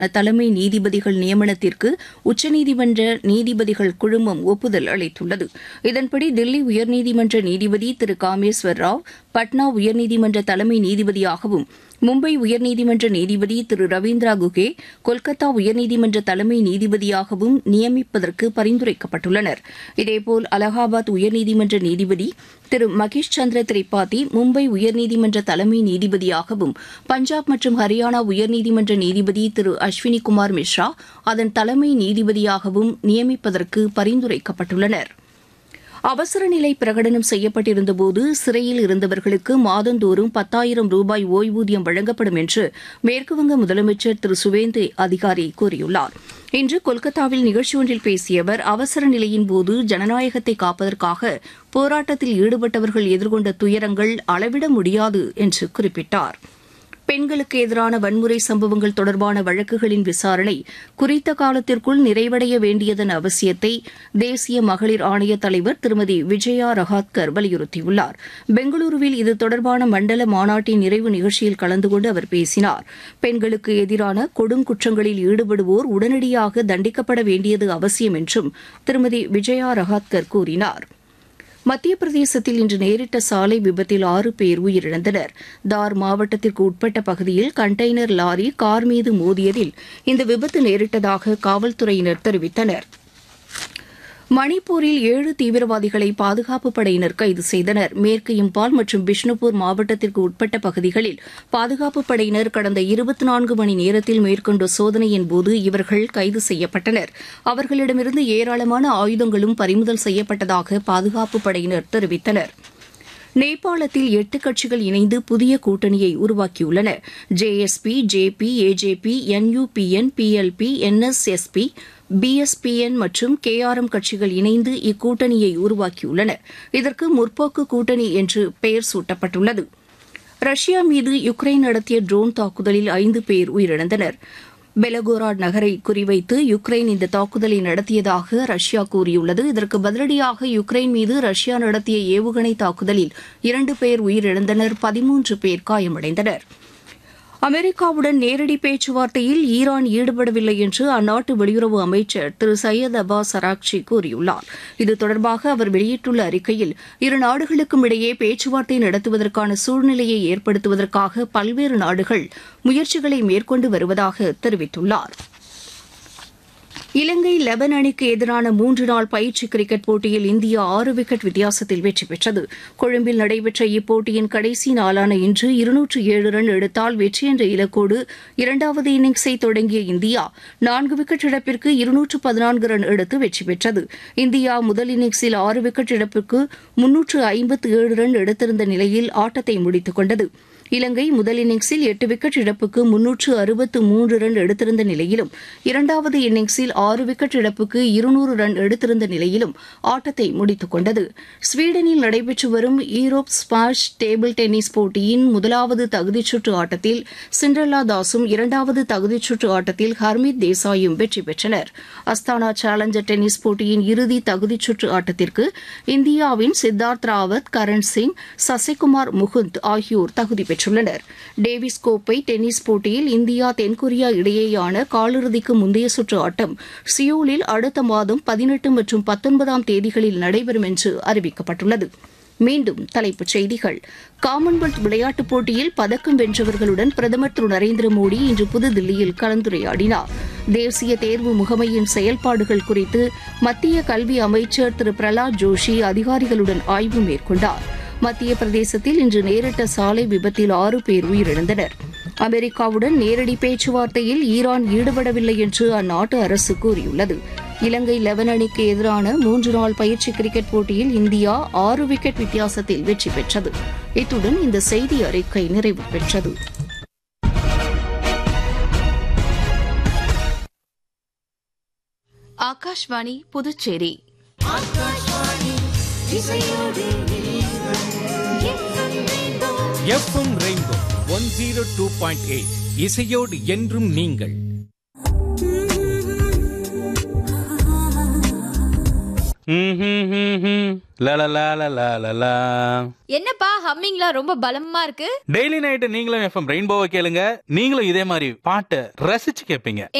தலைமை நீதிபதிகள் நியமனத்திற்கு உச்சநீதிமன்ற நீதிபதிகள் குழுமம் ஒப்புதல் அளித்துள்ளது இதன்படி தில்லி உயர்நீதிமன்ற நீதிபதி திரு காமேஸ்வர் ராவ் பட்னா உயர்நீதிமன்ற தலைமை நீதிபதியாகவும் மும்பை உயர்நீதிமன்ற நீதிபதி திரு ரவீந்திரா குகே கொல்கத்தா உயர்நீதிமன்ற தலைமை நீதிபதியாகவும் நியமிப்பதற்கு பரிந்துரைக்கப்பட்டுள்ளனர் இதேபோல் அலகாபாத் உயர்நீதிமன்ற நீதிபதி திரு மகேஷ் சந்திர திரிபாதி மும்பை உயர்நீதிமன்ற தலைமை நீதிபதியாகவும் பஞ்சாப் மற்றும் ஹரியானா உயர்நீதிமன்ற நீதிபதி திரு அஸ்வினி குமார் மிஸ்ரா அதன் தலைமை நீதிபதியாகவும் நியமிப்பதற்கு பரிந்துரைக்கப்பட்டுள்ளனா் அவசர நிலை பிரகடனம் செய்யப்பட்டிருந்தபோது சிறையில் இருந்தவர்களுக்கு மாதந்தோறும் பத்தாயிரம் ரூபாய் ஓய்வூதியம் வழங்கப்படும் என்று மேற்குவங்க முதலமைச்சர் திரு சுவேந்து அதிகாரி கூறியுள்ளார் இன்று கொல்கத்தாவில் நிகழ்ச்சி ஒன்றில் பேசிய அவர் அவசர நிலையின் போது ஜனநாயகத்தை காப்பதற்காக போராட்டத்தில் ஈடுபட்டவர்கள் எதிர்கொண்ட துயரங்கள் அளவிட முடியாது என்று குறிப்பிட்டார் பெண்களுக்கு எதிரான வன்முறை சம்பவங்கள் தொடர்பான வழக்குகளின் விசாரணை குறித்த காலத்திற்குள் நிறைவடைய வேண்டியதன் அவசியத்தை தேசிய மகளிர் ஆணைய தலைவர் திருமதி விஜயா ரஹாத்கர் வலியுறுத்தியுள்ளார் பெங்களூருவில் இது தொடர்பான மண்டல மாநாட்டின் நிறைவு நிகழ்ச்சியில் கலந்து கொண்டு அவர் பேசினார் பெண்களுக்கு எதிரான கொடுங்குற்றங்களில் ஈடுபடுவோர் உடனடியாக தண்டிக்கப்பட வேண்டியது அவசியம் என்றும் திருமதி விஜயா ரஹாத்கர் கூறினார் மத்திய பிரதேசத்தில் இன்று நேரிட்ட சாலை விபத்தில் ஆறு பேர் உயிரிழந்தனர் தார் மாவட்டத்திற்கு உட்பட்ட பகுதியில் கண்டெய்னர் லாரி கார் மீது மோதியதில் இந்த விபத்து நேரிட்டதாக காவல்துறையினர் தெரிவித்தனர் மணிப்பூரில் ஏழு தீவிரவாதிகளை பாதுகாப்பு படையினர் கைது செய்தனர் மேற்கு இம்பால் மற்றும் பிஷ்ணுபூர் மாவட்டத்திற்கு உட்பட்ட பகுதிகளில் பாதுகாப்பு படையினர் கடந்த இருபத்தி நான்கு மணி நேரத்தில் மேற்கொண்ட சோதனையின் போது இவர்கள் கைது செய்யப்பட்டனர் அவர்களிடமிருந்து ஏராளமான ஆயுதங்களும் பறிமுதல் செய்யப்பட்டதாக பாதுகாப்பு படையினர் தெரிவித்தனர் நேபாளத்தில் எட்டு கட்சிகள் இணைந்து புதிய கூட்டணியை உருவாக்கியுள்ளன JSP JP AJP NUPN PLP NSSP PSPN மற்றும் கேஆர்எம் கட்சிகள் இணைந்து இக்கூட்டணியை உருவாக்கியுள்ளன இதற்கு முற்போக்கு கூட்டணி என்று பெயர் சூட்டப்பட்டுள்ளது ரஷ்யா மீது யுக்ரைன் நடத்திய ட்ரோன் தாக்குதலில் ஐந்து பேர் உயிரிழந்தனர் பெலகோராட் நகரை குறிவைத்து யுக்ரைன் இந்த தாக்குதலை நடத்தியதாக ரஷ்யா கூறியுள்ளது இதற்கு பதிலடியாக யுக்ரைன் மீது ரஷ்யா நடத்திய ஏவுகணை தாக்குதலில் இரண்டு பேர் உயிரிழந்தனர் பதிமூன்று பேர் காயமடைந்தனர் அமெரிக்காவுடன் நேரடி பேச்சுவார்த்தையில் ஈரான் ஈடுபடவில்லை என்று அந்நாட்டு வெளியுறவு அமைச்சர் திரு சையத் அப்பாஸ் அராக்சி கூறியுள்ளார் இது தொடர்பாக அவர் வெளியிட்டுள்ள அறிக்கையில் இரு நாடுகளுக்கும் இடையே பேச்சுவார்த்தை நடத்துவதற்கான சூழ்நிலையை ஏற்படுத்துவதற்காக பல்வேறு நாடுகள் முயற்சிகளை மேற்கொண்டு வருவதாக தெரிவித்துள்ளார் இலங்கை லெபன் அணிக்கு எதிரான மூன்று நாள் பயிற்சி கிரிக்கெட் போட்டியில் இந்தியா ஆறு விக்கெட் வித்தியாசத்தில் வெற்றி பெற்றது கொழும்பில் நடைபெற்ற இப்போட்டியின் கடைசி நாளான இன்று இருநூற்று ஏழு ரன் எடுத்தால் வெற்றி என்ற இலக்கோடு இரண்டாவது இன்னிங்ஸை தொடங்கிய இந்தியா நான்கு விக்கெட் இழப்பிற்கு இருநூற்று பதினான்கு ரன் எடுத்து வெற்றி பெற்றது இந்தியா முதல் இன்னிங்ஸில் ஆறு விக்கெட் இழப்பிற்கு முன்னூற்று ஐம்பத்து ஏழு ரன் எடுத்திருந்த நிலையில் ஆட்டத்தை முடித்துக் கொண்டது இலங்கை முதல் இன்னிங்ஸில் எட்டு விக்கெட் இழப்புக்கு முன்னூற்று அறுபத்து மூன்று ரன் எடுத்திருந்த நிலையிலும் இரண்டாவது இன்னிங்ஸில் ஆறு விக்கெட் இழப்புக்கு இருநூறு ரன் எடுத்திருந்த நிலையிலும் ஆட்டத்தை முடித்துக் கொண்டது ஸ்வீடனில் நடைபெற்று வரும் ஈரோப் ஸ்பாஷ் டேபிள் டென்னிஸ் போட்டியின் முதலாவது தகுதிச் சுற்று ஆட்டத்தில் சிண்ட்ரல்லா தாஸும் இரண்டாவது தகுதிச் சுற்று ஆட்டத்தில் ஹர்மித் தேசாயும் வெற்றி பெற்றனர் அஸ்தானா சேலஞ்சர் டென்னிஸ் போட்டியின் இறுதி தகுதிச் சுற்று ஆட்டத்திற்கு இந்தியாவின் சித்தார்த் ராவத் கரண் சிங் சசிகுமார் முகுந்த் ஆகியோர் தகுதி பெற்றுள்ளனர் டேவிஸ் கோப்பை டென்னிஸ் போட்டியில் இந்தியா தென்கொரியா இடையேயான காலிறுதிக்கு முந்தைய சுற்று ஆட்டம் சியோலில் அடுத்த மாதம் பதினெட்டு மற்றும் பத்தொன்பதாம் தேதிகளில் நடைபெறும் என்று அறிவிக்கப்பட்டுள்ளது மீண்டும் தலைப்புச் செய்திகள் காமன்வெல்த் விளையாட்டுப் போட்டியில் பதக்கம் வென்றவர்களுடன் பிரதமர் திரு நரேந்திர மோடி இன்று புதுதில்லியில் கலந்துரையாடினார் தேசிய தேர்வு முகமையின் செயல்பாடுகள் குறித்து மத்திய கல்வி அமைச்சர் திரு பிரலாத் ஜோஷி அதிகாரிகளுடன் ஆய்வு மேற்கொண்டார் மத்திய பிரதேசத்தில் இன்று நேரிட்ட சாலை விபத்தில் ஆறு பேர் உயிரிழந்தனர் அமெரிக்காவுடன் நேரடி பேச்சுவார்த்தையில் ஈரான் ஈடுபடவில்லை என்று அந்நாட்டு அரசு கூறியுள்ளது இலங்கை லெவன் அணிக்கு எதிரான மூன்று நாள் பயிற்சி கிரிக்கெட் போட்டியில் இந்தியா ஆறு விக்கெட் வித்தியாசத்தில் வெற்றி பெற்றது இத்துடன் இந்த செய்தி அறிக்கை நிறைவு பெற்றது Akashvani Puducherry FM rainbow one zero two point eight இசையோடு என்றும் நீங்கள் லலலலலலலா. என்னப்பா ஹம்மிங்லாம் ரொம்ப பலமா இருக்கு டெய்லி நைட்டு நீங்களும் எஃப்எம் ரெயின்போவை கேளுங்க நீங்களும் இதே மாதிரி பாட்டை ரசிச்சு கேட்பீங்க